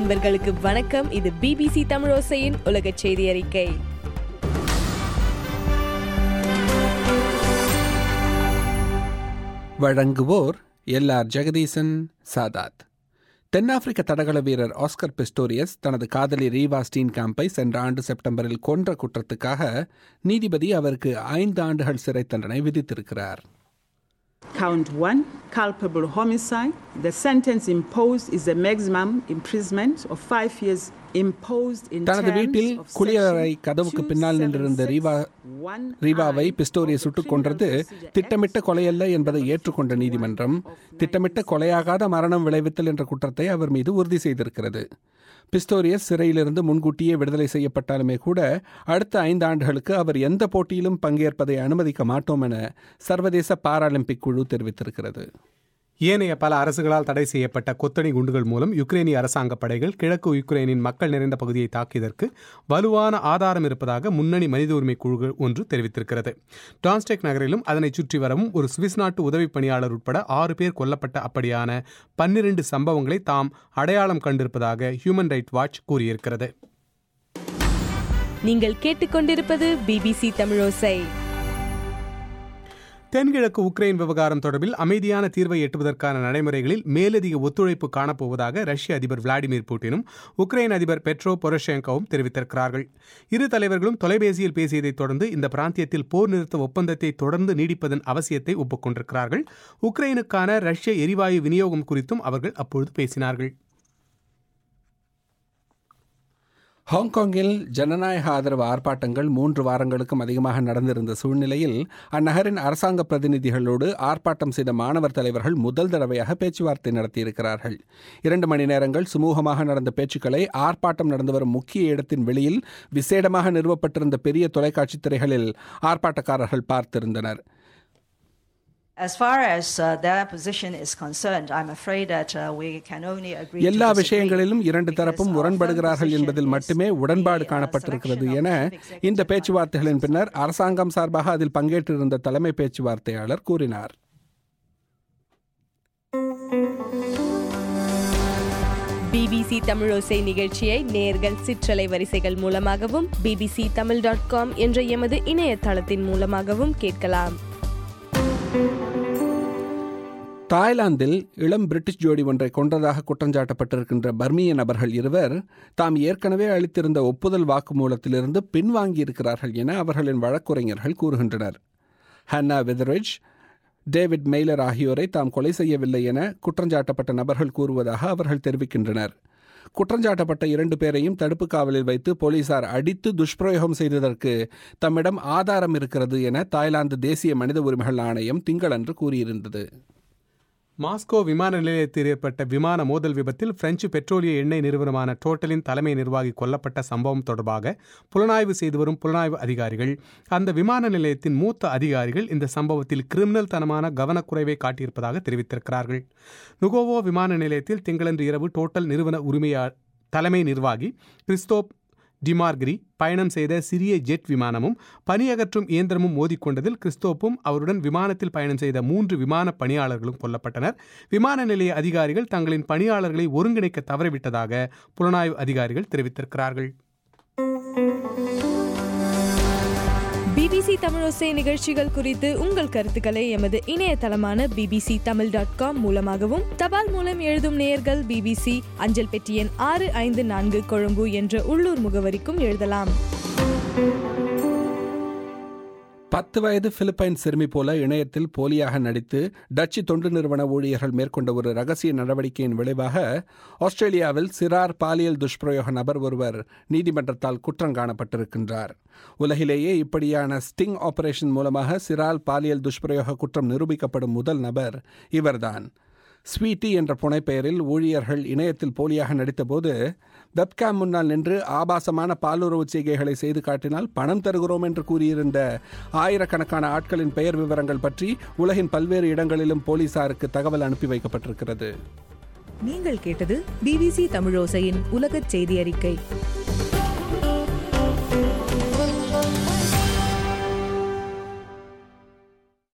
அன்பர்களுக்கு வணக்கம் இது பிபிசி தமிழோசையின் உலக செய்தி அறிக்கை வழங்குவோர் எல் ஆர் ஜெகதீசன் சாதாத் தென்னாப்பிரிக்க தடகள வீரர் ஆஸ்கர் பிஸ்டோரியஸ் தனது காதலி ரீவா ஸ்டீன் கேம்பை சென்ற ஆண்டு செப்டம்பரில் கொன்ற குற்றத்துக்காக நீதிபதி அவருக்கு ஐந்து ஆண்டுகள் சிறை தண்டனை விதித்திருக்கிறார் Count one, culpable homicide. The sentence imposed is a maximum imprisonment of five years imposed in தனது terms வீட்டில் of குளியலறை section கதவுக்கு பின்னால் நின்றிருந்த ரீவா 276 ரீவாவை I பிஸ்டோரியை of the சுட்டுக் Criminal கொன்றது Procedure திட்டமிட்ட Act கொலையல்ல என்பதை ஏற்றுக்கொண்ட நீதிமன்றம் திட்டமிட்ட கொலையாகாத மரணம் விளைவித்தல் என்ற குற்றத்தை அவர் மீது உறுதி செய்திருக்கிறது பிஸ்டோரியஸ் சிறையிலிருந்து முன்கூட்டியே விடுதலை செய்யப்பட்டாலுமே கூட அடுத்த ஐந்து ஆண்டுகளுக்கு அவர் எந்த போட்டியிலும் பங்கேற்பதை அனுமதிக்க மாட்டோம் என சர்வதேச பாராலிம்பிக் குழு தெரிவித்திருக்கிறது ஏனைய பல அரசுகளால் தடை செய்யப்பட்ட கொத்தணி குண்டுகள் மூலம் யுக்ரைனிய அரசாங்க படைகள் கிழக்கு யுக்ரைனின் மக்கள் நிறைந்த பகுதியை தாக்கியதற்கு வலுவான ஆதாரம் இருப்பதாக முன்னணி மனித உரிமை குழுகள் ஒன்று தெரிவித்திருக்கிறது டான்ஸ்டெக் நகரிலும் அதனைச் சுற்றி வரவும் ஒரு சுவிஸ் நாட்டு உதவி பணியாளர் உட்பட ஆறு பேர் கொல்லப்பட்ட அப்படியான பன்னிரண்டு சம்பவங்களை தாம் அடையாளம் கண்டிருப்பதாக ஹியூமன் ரைட் வாட்ச் கூறியிருக்கிறது நீங்கள் கேட்டுக்கொண்டிருப்பது பிபிசி தமிழோசை தென்கிழக்கு உக்ரைன் விவகாரம் தொடர்பில் அமைதியான தீர்வை எட்டுவதற்கான நடைமுறைகளில் மேலதிக ஒத்துழைப்பு காணப்போவதாக ரஷ்ய அதிபர் விளாடிமிர் புட்டினும் உக்ரைன் அதிபர் பெட்ரோ பொரோஷேங்கோவும் தெரிவித்திருக்கிறார்கள் இரு தலைவர்களும் தொலைபேசியில் பேசியதைத் தொடர்ந்து இந்த பிராந்தியத்தில் போர் நிறுத்த ஒப்பந்தத்தை தொடர்ந்து நீடிப்பதன் அவசியத்தை ஒப்புக்கொண்டிருக்கிறார்கள் உக்ரைனுக்கான ரஷ்ய எரிவாயு விநியோகம் குறித்தும் அவர்கள் அப்பொழுது பேசினார்கள் ஹாங்காங்கில் ஜனநாயக ஆதரவு ஆர்ப்பாட்டங்கள் மூன்று வாரங்களுக்கும் அதிகமாக நடந்திருந்த சூழ்நிலையில் அந்நகரின் அரசாங்க பிரதிநிதிகளோடு ஆர்ப்பாட்டம் செய்த மாணவர் தலைவர்கள் முதல் தடவையாக பேச்சுவார்த்தை நடத்தியிருக்கிறார்கள் இரண்டு மணி நேரங்கள் சுமூகமாக நடந்த பேச்சுக்களை ஆர்ப்பாட்டம் நடந்து வரும் முக்கிய இடத்தின் வெளியில் விசேடமாக நிறுவப்பட்டிருந்த பெரிய தொலைக்காட்சி திரைகளில் ஆர்ப்பாட்டக்காரர்கள் பார்த்திருந்தனர் As far as uh, their position is concerned, I'm afraid that uh, we can only agree எல்லா to disagree விஷயங்களிலும் இரண்டு because தரப்பும் our முரண்படுகிறார்கள் firm என்பதில் position மட்டுமே is உடன்பாடு the, uh, காணப்பட்டிருக்கிறது selection of என chief executive இந்த council பேச்சுவார்த்தைகளின் பின்னர் members. அரசாங்கம் சார்பாக அதில் பங்கேற்றிருந்த தலைமை பேச்சுவார்த்தையாளர் கூறினார் பிபிசி தமிழோசை நிகழ்ச்சியை நேர்கள் சிற்றலை வரிசைகள் மூலமாகவும் பிபிசி தமிழ் டாட் காம் என்ற எமது இணையதளத்தின் மூலமாகவும் கேட்கலாம் தாய்லாந்தில் இளம் பிரிட்டிஷ் ஜோடி ஒன்றை கொன்றதாக குற்றஞ்சாட்டப்பட்டிருக்கின்ற பர்மிய நபர்கள் இருவர் தாம் ஏற்கனவே அளித்திருந்த ஒப்புதல் வாக்குமூலத்திலிருந்து பின்வாங்கியிருக்கிறார்கள் என அவர்களின் வழக்குரைஞர்கள் கூறுகின்றனர் ஹன்னா வெதரிஜ் டேவிட் மெய்லர் ஆகியோரை தாம் கொலை செய்யவில்லை என குற்றஞ்சாட்டப்பட்ட நபர்கள் கூறுவதாக அவர்கள் தெரிவிக்கின்றனர் குற்றஞ்சாட்டப்பட்ட இரண்டு பேரையும் தடுப்பு காவலில் வைத்து போலீசார் அடித்து துஷ்பிரயோகம் செய்ததற்கு தம்மிடம் ஆதாரம் இருக்கிறது என தாய்லாந்து தேசிய மனித உரிமைகள் ஆணையம் திங்களன்று கூறியிருந்தது மாஸ்கோ விமான நிலையத்தில் ஏற்பட்ட விமான மோதல் விபத்தில் பிரெஞ்சு பெட்ரோலிய எண்ணெய் நிறுவனமான டோட்டலின் தலைமை நிர்வாகி கொல்லப்பட்ட சம்பவம் தொடர்பாக புலனாய்வு செய்து வரும் புலனாய்வு அதிகாரிகள் அந்த விமான நிலையத்தின் மூத்த அதிகாரிகள் இந்த சம்பவத்தில் கிரிமினல் தனமான கவனக்குறைவை காட்டியிருப்பதாக தெரிவித்திருக்கிறார்கள் நுகோவோ விமான நிலையத்தில் திங்களன்று இரவு டோட்டல் நிறுவன உரிமையா தலைமை நிர்வாகி கிறிஸ்தோப் டிமார்கிரி பயணம் செய்த சிறிய ஜெட் விமானமும் பணியகற்றும் இயந்திரமும் மோதிக்கொண்டதில் கிறிஸ்தோப்பும் அவருடன் விமானத்தில் பயணம் செய்த மூன்று விமான பணியாளர்களும் கொல்லப்பட்டனர் விமான நிலைய அதிகாரிகள் தங்களின் பணியாளர்களை ஒருங்கிணைக்க தவறிவிட்டதாக புலனாய்வு அதிகாரிகள் தெரிவித்திருக்கிறார்கள் பிபிசி தமிழோசை நிகழ்ச்சிகள் குறித்து உங்கள் கருத்துக்களை எமது இணையதளமான பிபிசி தமிழ் டாட் காம் மூலமாகவும் தபால் மூலம் எழுதும் நேயர்கள் பிபிசி அஞ்சல் பெட்டி எண் ஆறு ஐந்து நான்கு கொழும்பு என்ற உள்ளூர் முகவரிக்கும் எழுதலாம் பத்து வயது பிலிப்பைன் சிறுமி போல இணையத்தில் போலியாக நடித்து டச்சு தொண்டு நிறுவன ஊழியர்கள் மேற்கொண்ட ஒரு ரகசிய நடவடிக்கையின் விளைவாக ஆஸ்திரேலியாவில் சிறார் பாலியல் துஷ்பிரயோக நபர் ஒருவர் நீதிமன்றத்தால் குற்றம் காணப்பட்டிருக்கின்றார் உலகிலேயே இப்படியான ஸ்டிங் ஆபரேஷன் மூலமாக சிறால் பாலியல் துஷ்பிரயோக குற்றம் நிரூபிக்கப்படும் முதல் நபர் இவர்தான் ஸ்வீட்டி என்ற புனைப்பெயரில் ஊழியர்கள் இணையத்தில் போலியாக நடித்தபோது வெப்கேம் முன்னால் நின்று ஆபாசமான பாலுறவு செய்கைகளை செய்து காட்டினால் பணம் தருகிறோம் என்று கூறியிருந்த ஆயிரக்கணக்கான ஆட்களின் பெயர் விவரங்கள் பற்றி உலகின் பல்வேறு இடங்களிலும் போலீசாருக்கு தகவல் அனுப்பி வைக்கப்பட்டிருக்கிறது நீங்கள் கேட்டது பிபிசி தமிழோசையின் உலகச் செய்தி அறிக்கை